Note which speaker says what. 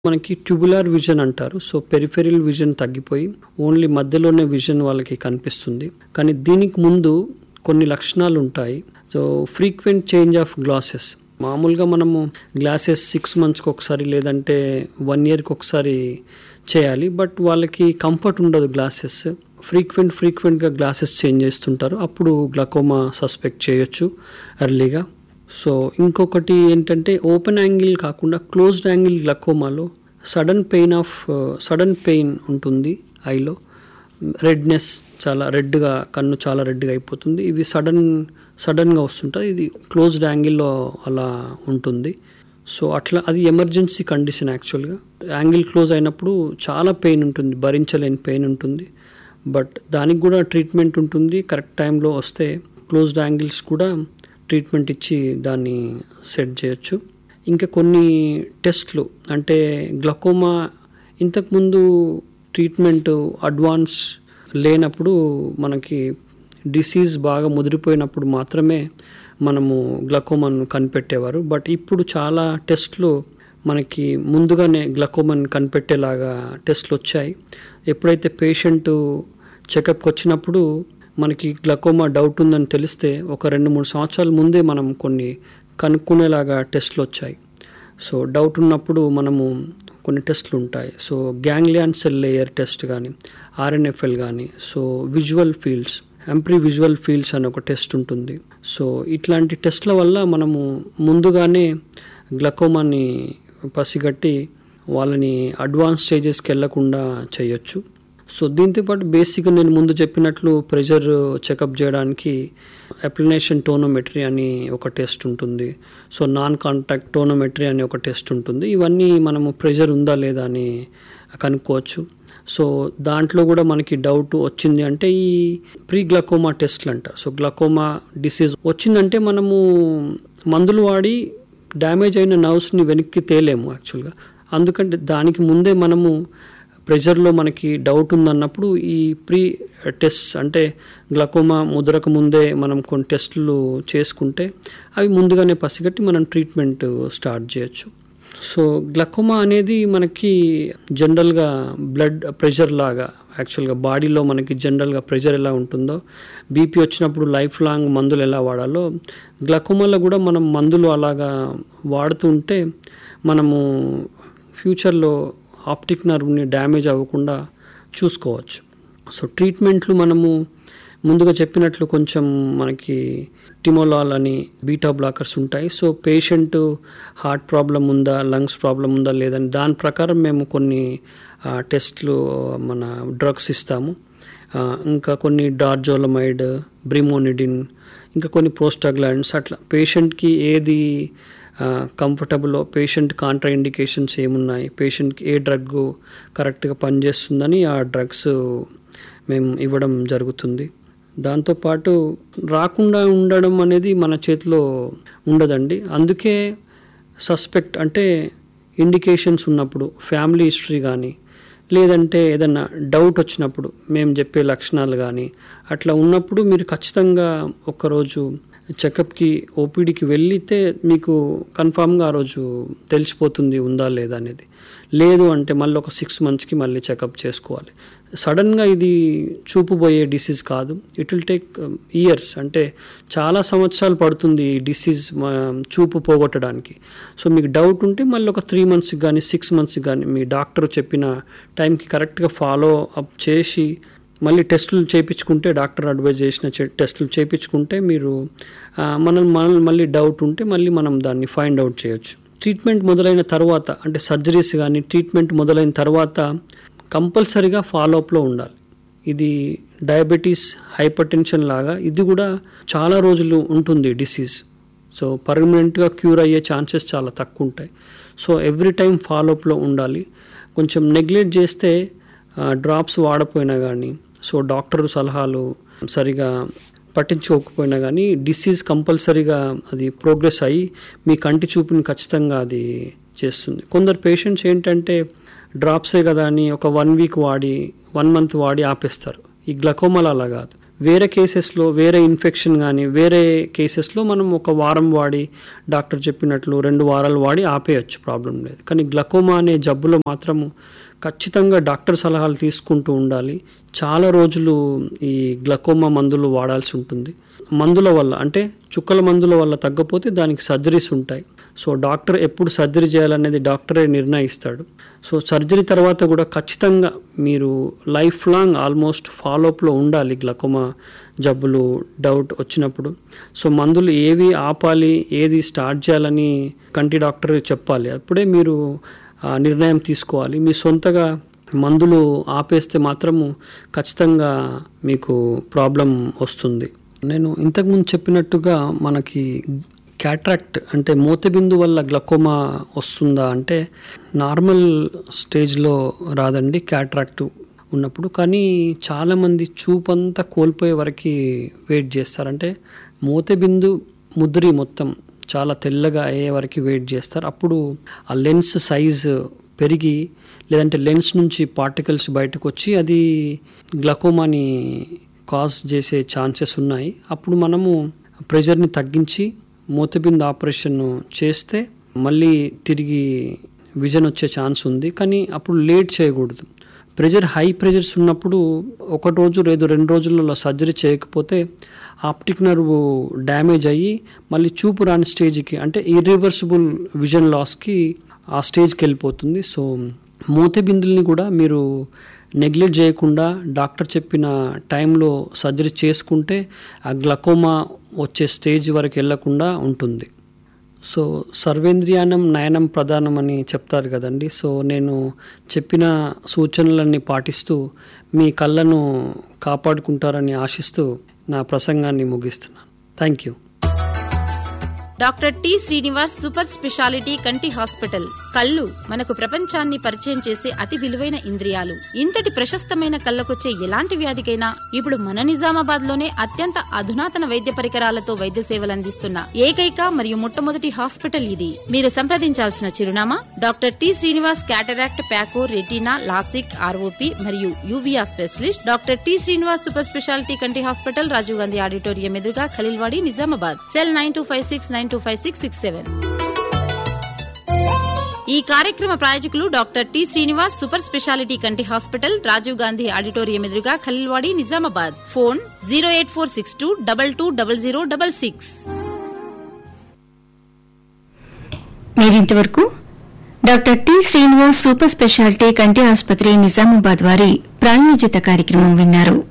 Speaker 1: మనకి tubular vision అంటారు so peripheral vision తగ్గిపోయి ఓన్లీ మధ్యలోనే విజన్ వాళ్ళకి కనిపిస్తుంది కానీ దీనికి ముందు కొన్ని లక్షణాలు ఉంటాయి so frequent change of glasses మామూలుగా మనము గ్లాసెస్ సిక్స్ మంత్స్కి ఒకసారి లేదంటే వన్ ఇయర్కి ఒకసారి చేయాలి బట్ వాళ్ళకి కంఫర్ట్ ఉండదు గ్లాసెస్ ఫ్రీక్వెంట్ ఫ్రీక్వెంట్గా గ్లాసెస్ చేంజ్ చేస్తుంటారు అప్పుడు గ్లకోమా సస్పెక్ట్ చేయొచ్చు ఎర్లీగా సో ఇంకొకటి ఏంటంటే ఓపెన్ యాంగిల్ కాకుండా క్లోజ్డ్ యాంగిల్ గ్లకోమాలో sudden pain of sudden pain ఉంటుంది ఐలో రెడ్నెస్ చాలా రెడ్గా కన్ను చాలా రెడ్గా అయిపోతుంది ఇవి సడన్ సడన్గా వస్తుంటుంది ఇది క్లోజ్డ్ యాంగిల్లో అలా ఉంటుంది సో అట్లా అది ఎమర్జెన్సీ కండిషన్ యాక్చువల్గా యాంగిల్ క్లోజ్ అయినప్పుడు చాలా పెయిన్ ఉంటుంది భరించలేని పెయిన్ ఉంటుంది బట్ దానికి కూడా ట్రీట్మెంట్ ఉంటుంది కరెక్ట్ టైంలో వస్తే క్లోజ్డ్ యాంగిల్స్ కూడా ట్రీట్మెంట్ ఇచ్చి దాన్ని సెట్ చేయొచ్చు ఇంకా కొన్ని టెస్ట్లు అంటే గ్లకోమా ఇంతకుముందు ట్రీట్మెంట్ అడ్వాన్స్ లేనప్పుడు మనకి డిసీజ్ బాగా ముదిరిపోయినప్పుడు మాత్రమే మనము గ్లకోమాను కనిపెట్టేవారు బట్ ఇప్పుడు చాలా టెస్ట్లు మనకి ముందుగానే గ్లకోమాని కనిపెట్టేలాగా టెస్ట్లు వచ్చాయి ఎప్పుడైతే పేషెంట్ చెకప్కి వచ్చినప్పుడు మనకి గ్లకోమా డౌట్ ఉందని తెలిస్తే ఒక రెండు మూడు సంవత్సరాల ముందే మనం కొన్ని కనుక్కునేలాగా టెస్ట్లు వచ్చాయి సో డౌట్ ఉన్నప్పుడు మనము కొన్ని టెస్ట్లు ఉంటాయి so ganglion cell layer test కానీ ఆర్ఎన్ఎఫ్ఎల్ కానీ so visual fields Humphrey visual fields అని ఒక టెస్ట్ ఉంటుంది సో ఇట్లాంటి టెస్ట్ల వల్ల మనము ముందుగానే గ్లకోమాని పసిగట్టి వాళ్ళని అడ్వాన్స్ స్టేజెస్కి వెళ్లకుండా చేయొచ్చు సో దీంతో పాటు బేసిక్గా నేను ముందు చెప్పినట్లు ప్రెషర్ చెకప్ చేయడానికి అప్లినేషన్ టోనోమెట్రీ అని ఒక టెస్ట్ ఉంటుంది సో నాన్ కాంటాక్ట్ టోనోమెట్రీ అని ఒక టెస్ట్ ఉంటుంది ఇవన్నీ మనము ప్రెషర్ ఉందా లేదా అని కనుక్కోవచ్చు సో దాంట్లో కూడా మనకి డౌట్ వచ్చింది అంటే ఈ ప్రీ గ్లకోమా టెస్ట్లు అంటారు సో గ్లకోమా డిసీజ్ వచ్చిందంటే మనము మందులు వాడి డ్యామేజ్ అయిన నర్వ్స్ని వెనక్కి తేలేము యాక్చువల్గా అందుకంటే దానికి ముందే మనము ప్రెషర్లో మనకి డౌట్ ఉందన్నప్పుడు ఈ ప్రీ టెస్ట్ అంటే గ్లకోమా ముద్రకు ముందే మనం కొన్ని టెస్టులు చేసుకుంటే అవి ముందుగానే పసిగట్టి మనం ట్రీట్మెంట్ స్టార్ట్ చేయొచ్చు సో గ్లకోమా అనేది మనకి జనరల్గా బ్లడ్ ప్రెషర్ లాగా యాక్చువల్గా బాడీలో మనకి జనరల్గా ప్రెషర్ ఎలా ఉంటుందో బీపీ వచ్చినప్పుడు లైఫ్ లాంగ్ మందులు ఎలా వాడాలో గ్లకోమాలో కూడా మనం మందులు అలాగా వాడుతూ ఉంటే మనము ఫ్యూచర్లో ఆప్టిక్ నర్వ్ని డ్యామేజ్ అవ్వకుండా చూసుకోవచ్చు సో ట్రీట్మెంట్లు మనము ముందుగా చెప్పినట్లు కొంచెం మనకి టిమోలాల్ అని బీటా బ్లాకర్స్ ఉంటాయి సో పేషెంట్ హార్ట్ ప్రాబ్లం ఉందా లంగ్స్ ప్రాబ్లం ఉందా లేదని దాని ప్రకారం మేము కొన్ని టెస్ట్లు మన డ్రగ్స్ ఇస్తాము ఇంకా కొన్ని డార్జోలమైడ్ బ్రిమోనిడిన్ ఇంకా కొన్ని ప్రోస్టాగ్లాండ్స్ అట్లా పేషెంట్కి ఏది కంఫర్టబుల్ పేషెంట్ కాంట్రా ఇండికేషన్స్ ఏమున్నాయి పేషెంట్కి ఏ డ్రగ్ కరెక్ట్గా పనిచేస్తుందని ఆ డ్రగ్స్ మేము ఇవ్వడం జరుగుతుంది దాంతోపాటు రాకుండా ఉండడం అనేది మన చేతిలో ఉండదండి అందుకే సస్పెక్ట్ అంటే ఇండికేషన్స్ ఉన్నప్పుడు ఫ్యామిలీ హిస్టరీ కానీ లేదంటే ఏదన్నా డౌట్ వచ్చినప్పుడు మేము చెప్పే లక్షణాలు కానీ అట్లా ఉన్నప్పుడు మీరు ఖచ్చితంగా ఒకరోజు చెకప్కి ఓపీడీకి వెళ్ళితే మీకు కన్ఫామ్గా ఆ రోజు తెలిసిపోతుంది ఉందా లేదా అనేది లేదు అంటే మళ్ళీ ఒక సిక్స్ మంత్స్కి మళ్ళీ చెకప్ చేసుకోవాలి సడన్గా ఇది చూపుబోయే డిసీజ్ కాదు ఇట్ విల్ టేక్ ఇయర్స్ అంటే చాలా సంవత్సరాలు పడుతుంది ఈ డిసీజ్ చూపు పోగొట్టడానికి సో మీకు డౌట్ ఉంటే మళ్ళీ ఒక త్రీ మంత్స్కి కానీ సిక్స్ మంత్స్కి కానీ మీ డాక్టర్ చెప్పిన టైంకి కరెక్ట్గా ఫాలో అప్ చేసి మళ్ళీ టెస్టులు చేయించుకుంటే డాక్టర్ అడ్వైజ్ చేసిన టెస్టులు చేయించుకుంటే మీరు మనం మన మళ్ళీ డౌట్ ఉంటే మళ్ళీ మనం దాన్ని ఫైండ్ అవుట్ చేయొచ్చు ట్రీట్మెంట్ మొదలైన తర్వాత అంటే సర్జరీస్ కానీ ట్రీట్మెంట్ మొదలైన తర్వాత కంపల్సరీగా ఫాలోఅప్లో ఉండాలి ఇది డయాబెటీస్ హైపర్ టెన్షన్ లాగా ఇది కూడా చాలా రోజులు ఉంటుంది డిసీజ్ సో పర్మనెంట్గా క్యూర్ అయ్యే ఛాన్సెస్ చాలా తక్కువ ఉంటాయి సో ఎవ్రీ టైం ఫాలోఅప్లో ఉండాలి కొంచెం నెగ్లెక్ట్ చేస్తే డ్రాప్స్ వాడపోయినా కానీ సో డాక్టర్ సలహాలు సరిగా పట్టించుకోకపోయినా కానీ డిసీజ్ కంపల్సరీగా అది ప్రోగ్రెస్ అయ్యి మీ కంటి చూపుని ఖచ్చితంగా అది చేస్తుంది కొందరు పేషెంట్స్ ఏంటంటే డ్రాప్సే కదా అని ఒక వన్ వీక్ వాడి వన్ మంత్ వాడి ఆపేస్తారు ఈ గ్లకోమాలు అలా కాదు వేరే కేసెస్లో వేరే ఇన్ఫెక్షన్ కానీ వేరే కేసెస్లో మనం ఒక వారం వాడి డాక్టర్ చెప్పినట్లు రెండు వారాలు వాడి ఆపేయచ్చు ప్రాబ్లం లేదు కానీ గ్లకోమా అనే జబ్బులో మాత్రము ఖచ్చితంగా డాక్టర్ సలహాలు తీసుకుంటూ ఉండాలి చాలా రోజులు ఈ గ్లకోమా మందులు వాడాల్సి ఉంటుంది మందుల వల్ల అంటే చుక్కల మందుల వల్ల తగ్గపోతే దానికి సర్జరీస్ ఉంటాయి సో డాక్టర్ ఎప్పుడు సర్జరీ చేయాలనేది డాక్టరే నిర్ణయిస్తాడు సో సర్జరీ తర్వాత కూడా ఖచ్చితంగా మీరు లైఫ్ లాంగ్ ఆల్మోస్ట్ ఫాలోఅప్లో ఉండాలి గ్లకోమా జబ్బులు డౌట్ వచ్చినప్పుడు సో మందులు ఏవి ఆపాలి ఏది స్టార్ట్ చేయాలని కంటి డాక్టర్ చెప్పాలి అప్పుడే మీరు ఆ నిర్ణయం తీసుకోవాలి మీ సొంతగా మందులు ఆపేస్తే మాత్రము ఖచ్చితంగా మీకు ప్రాబ్లం వస్తుంది నేను ఇంతకుముందు చెప్పినట్టుగా మనకి క్యాట్రాక్ట్ అంటే మోతబిందు వల్ల గ్లకోమా వస్తుందా అంటే నార్మల్ స్టేజ్లో రాదండి క్యాట్రాక్ట్ ఉన్నప్పుడు కానీ చాలామంది చూపంతా కోల్పోయే వరకు వెయిట్ చేస్తారంటే మోతబిందు ముద్రి మొత్తం చాలా తెల్లగా అయ్యే వరకు వెయిట్ చేస్తారు అప్పుడు ఆ లెన్స్ సైజ్ పెరిగి లేదంటే లెన్స్ నుంచి పార్టికల్స్ బయటకు వచ్చి అది గ్లకోమాని కాజ్ చేసే ఛాన్సెస్ ఉన్నాయి అప్పుడు మనము ప్రెషర్ని తగ్గించి మూతబిందు ఆపరేషన్ చేస్తే మళ్ళీ తిరిగి విజన్ వచ్చే ఛాన్స్ ఉంది కానీ అప్పుడు లేట్ చేయకూడదు ప్రెషర్ హై ప్రెషర్స్ ఉన్నప్పుడు ఒక రోజు లేదు రెండు రోజులలో సర్జరీ చేయకపోతే ఆప్టిక్ నర్వ్ డ్యామేజ్ అయ్యి మళ్ళీ చూపు రాని స్టేజ్కి అంటే ఇర్రివర్సిబుల్ విజన్ లాస్కి ఆ స్టేజ్కి వెళ్ళిపోతుంది సో మూతబిందుల్ని కూడా మీరు నెగ్లెక్ట్ చేయకుండా డాక్టర్ చెప్పిన టైంలో సర్జరీ చేసుకుంటే ఆ గ్లకోమా వచ్చే స్టేజ్ వరకు వెళ్లకుండా ఉంటుంది సో సర్వేంద్రియానం నయనం ప్రధానం అని చెప్తారు కదండి సో నేను చెప్పిన సూచనలన్నీ పాటిస్తూ మీ కళ్ళను కాపాడుకుంటారని ఆశిస్తూ నా ప్రసంగాన్ని ముగిస్తున్నాను thank you
Speaker 2: doctor T Srinivas super speciality కంటి హాస్పిటల్ కళ్ళు మనకు ప్రపంచాన్ని పరిచయం చేసే అతి విలువైన ఇంద్రియాలు ఇంతటి ప్రశస్తమైన కళ్ళకొచ్చే ఎలాంటి వ్యాధికైనా ఇప్పుడు మన నిజామాబాద్ లోనే అత్యంత అధునాతన వైద్య పరికరాలతో వైద్య సేవలు అందిస్తున్న ఏకైక మరియు మొట్టమొదటి హాస్పిటల్ ఇది మీరు సంప్రదించాల్సిన చిరునామా doctor T Srinivas cataract phaco retina LASIK ROP మరియు uvea specialist doctor T Srinivas super speciality కంటి హాస్పిటల్ రాజీవ్ గాంధీ ఆడిటోరియం ఎదురుగా Khaleelwadi Nizamabad cell nine two five six nine two five six six seven ఈ కార్యక్రమ ప్రాయోజకులు doctor T Srinivas super speciality కంటి హాస్పిటల్ రాజీవ్ గాంధీ ఆడిటోరియం ఎదురుగా Khaleelwadi Nizamabad phone zero eight four six two double two double zero double six
Speaker 3: మీరింతవరకు doctor T Srinivas super speciality కంటి ఆసుపత్రి నిజామాబాద్ వారి ప్రాయోజిత కార్యక్రమం విన్నారు